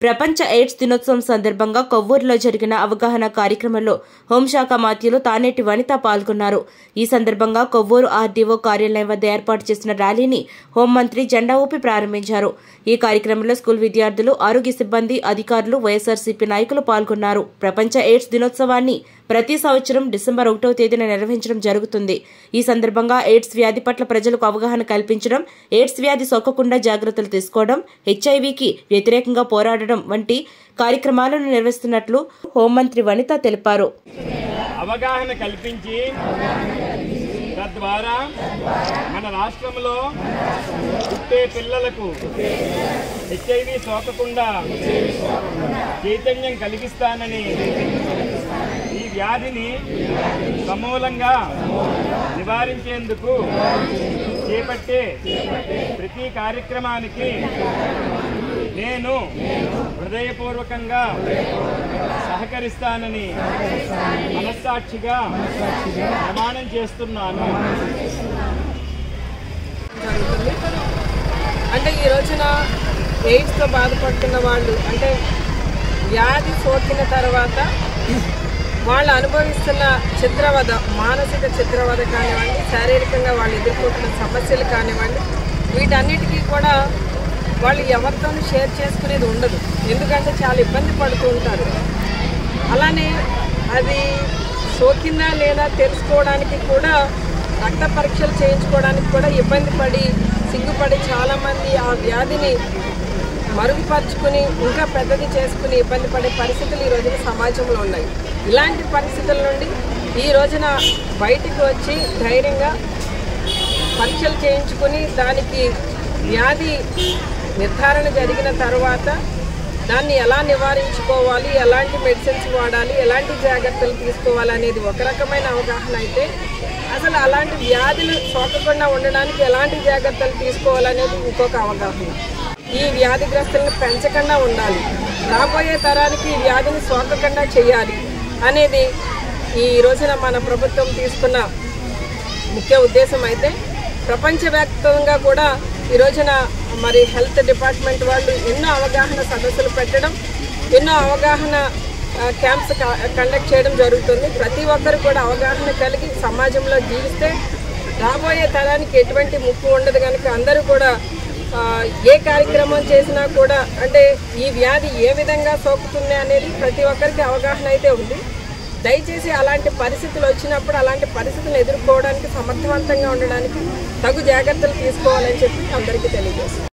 ప్రపంచ ఎయిడ్స్ దినోత్సవం సందర్భంగా కొవ్వూరులో జరిగిన అవగాహన కార్యక్రమంలో హోంశాఖ మాత్యులు తానేటి వనిత పాల్గొన్నారు ఈ సందర్భంగా కొవ్వూరు ఆర్డీఓ కార్యాలయం వద్ద ఏర్పాటు చేసిన ర్యాలీని హోంమంత్రి జెండా ఊపి ప్రారంభించారు ఈ కార్యక్రమంలో స్కూల్ విద్యార్థులు ఆరోగ్య సిబ్బంది అధికారులు వైఎస్ఆర్సీపీ నాయకులు పాల్గొన్నారు ప్రపంచ ఎయిడ్స్ దినోత్సవాన్ని ప్రతి సంవత్సరం డిసెంబర్ ఒకటో తేదీన నిర్వహించడం జరుగుతుంది ఈ సందర్భంగా ఎయిడ్స్ వ్యాధి పట్ల ప్రజలకు అవగాహన కల్పించడం ఎయిడ్స్ వ్యాధి సోకకుండా జాగ్రత్తలు తీసుకోవడం హెచ్ఐవికి వ్యతిరేకంగా పోరాడడం వంటి కార్యక్రమాలను నిర్వహిస్తున్నట్లు హోంమంత్రి వనిత తెలిపారు అవగాహన కల్పించి తద్వారా మన రాష్ట్రంలో పుట్టే పిల్లలకు హెచ్ఐవి సోకకుండా చైతన్యం కలిగిస్తానని ఈ వ్యాధిని సమూలంగా నివారించేందుకు చేపట్టే ప్రతి కార్యక్రమానికి నేను హృదయపూర్వకంగా సహకరిస్తానని మనస్సాక్షిగా ప్రమాణం చేస్తున్నాను జరుగుతుంది అంటే ఈ రోజున ఎయిడ్స్తో బాధపడుతున్న వాళ్ళు అంటే వ్యాధి సోకిన తర్వాత వాళ్ళు అనుభవిస్తున్న చిత్రవద మానసిక చిత్రవద కానివ్వండి శారీరకంగా వాళ్ళు ఎదుర్కొంటున్న సమస్యలు కానివ్వండి వీటన్నిటికీ కూడా వాళ్ళు ఎవరితో షేర్ చేసుకునేది ఉండదు ఎందుకంటే చాలా ఇబ్బంది పడుతూ ఉంటారు అలానే అది సోకిందా లేదా తెలుసుకోవడానికి కూడా రక్త పరీక్షలు చేయించుకోవడానికి కూడా ఇబ్బంది పడి సిగ్గుపడి చాలామంది ఆ వ్యాధిని మరుగుపరుచుకుని ఇంకా పెద్దది చేసుకుని ఇబ్బంది పడే పరిస్థితులు ఈ రోజున సమాజంలో ఉన్నాయి ఇలాంటి పరిస్థితుల నుండి ఈ రోజున బయటికి వచ్చి ధైర్యంగా పరీక్షలు చేయించుకుని దానికి వ్యాధి నిర్ధారణ జరిగిన తర్వాత దాన్ని ఎలా నివారించుకోవాలి ఎలాంటి మెడిసిన్స్ వాడాలి ఎలాంటి జాగ్రత్తలు తీసుకోవాలి అనేది ఒక రకమైన అవగాహన అయితే అసలు అలాంటి వ్యాధులు సోకకుండా ఉండడానికి ఎలాంటి జాగ్రత్తలు తీసుకోవాలనేది ఇంకొక అవగాహన ఈ వ్యాధిగ్రస్తులను పెంచకుండా ఉండాలి రాబోయే తరానికి ఈ వ్యాధిని సోకకుండా చేయాలి అనేది ఈ రోజున మన ప్రభుత్వం తీసుకున్న ముఖ్య ఉద్దేశం అయితే ప్రపంచవ్యాప్తంగా కూడా ఈ రోజున మరి హెల్త్ డిపార్ట్మెంట్ వాళ్ళు ఎన్నో అవగాహన సదస్సులు పెట్టడం ఎన్నో అవగాహన ఆ, క్యాంప్స్ క- కండక్ట్ చేయడం జరుగుతుంది ప్రతి ఒక్కరు కూడా అవగాహన కలిగి సమాజంలో జీవిస్తే రాబోయే తరానికి ఎటువంటి ముప్పు ఉండదు కనుక అందరూ కూడా ఆ, ఏ కార్యక్రమం చేసినా కూడా అంటే ఈ వ్యాధి ఏ విధంగా సోకుతుంది అనేది ప్రతి ఒక్కరికి అవగాహన అయితే ఉంది దయచేసి అలాంటి పరిస్థితులు వచ్చినప్పుడు అలాంటి పరిస్థితులను ఎదుర్కోవడానికి సమర్థవంతంగా ఉండడానికి తగు జాగ్రత్తలు తీసుకోవాలని చెప్పి అందరికీ తెలియజేస్తాను